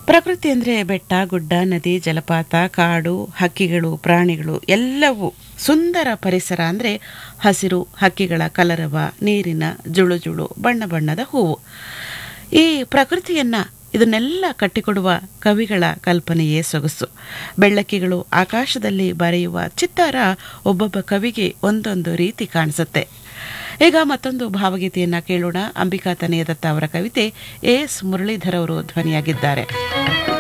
ಪ್ರಕೃತಿ ಅಂದರೆ ಬೆಟ್ಟ ಗುಡ್ಡ ನದಿ ಜಲಪಾತ ಕಾಡು ಹಕ್ಕಿಗಳು ಪ್ರಾಣಿಗಳು ಎಲ್ಲವೂ ಸುಂದರ ಪರಿಸರ ಅಂದರೆ ಹಸಿರು ಹಕ್ಕಿಗಳ ಕಲರವ ನೀರಿನ ಜುಳು ಜುಳು ಬಣ್ಣ ಬಣ್ಣದ ಹೂವು ಈ ಪ್ರಕೃತಿಯನ್ನ ಇದನ್ನೆಲ್ಲ ಕಟ್ಟಿಕೊಡುವ ಕವಿಗಳ ಕಲ್ಪನೆಯೇ ಸೊಗಸು ಬೆಳ್ಳಕ್ಕಿಗಳು ಆಕಾಶದಲ್ಲಿ ಬರೆಯುವ ಚಿತ್ತಾರ ಒಬ್ಬೊಬ್ಬ ಕವಿಗೆ ಒಂದೊಂದು ರೀತಿ ಕಾಣಿಸುತ್ತೆ ಈಗ ಮತ್ತೊಂದು ಭಾವಗೀತೆಯನ್ನ ಕೇಳೋಣ ಅಂಬಿಕಾ ತನೆಯದತ್ತ ಅವರ ಕವಿತೆ ಎಸ್ ಮುರಳೀಧರ್ ಅವರು ಧ್ವನಿಯಾಗಿದ್ದಾರೆ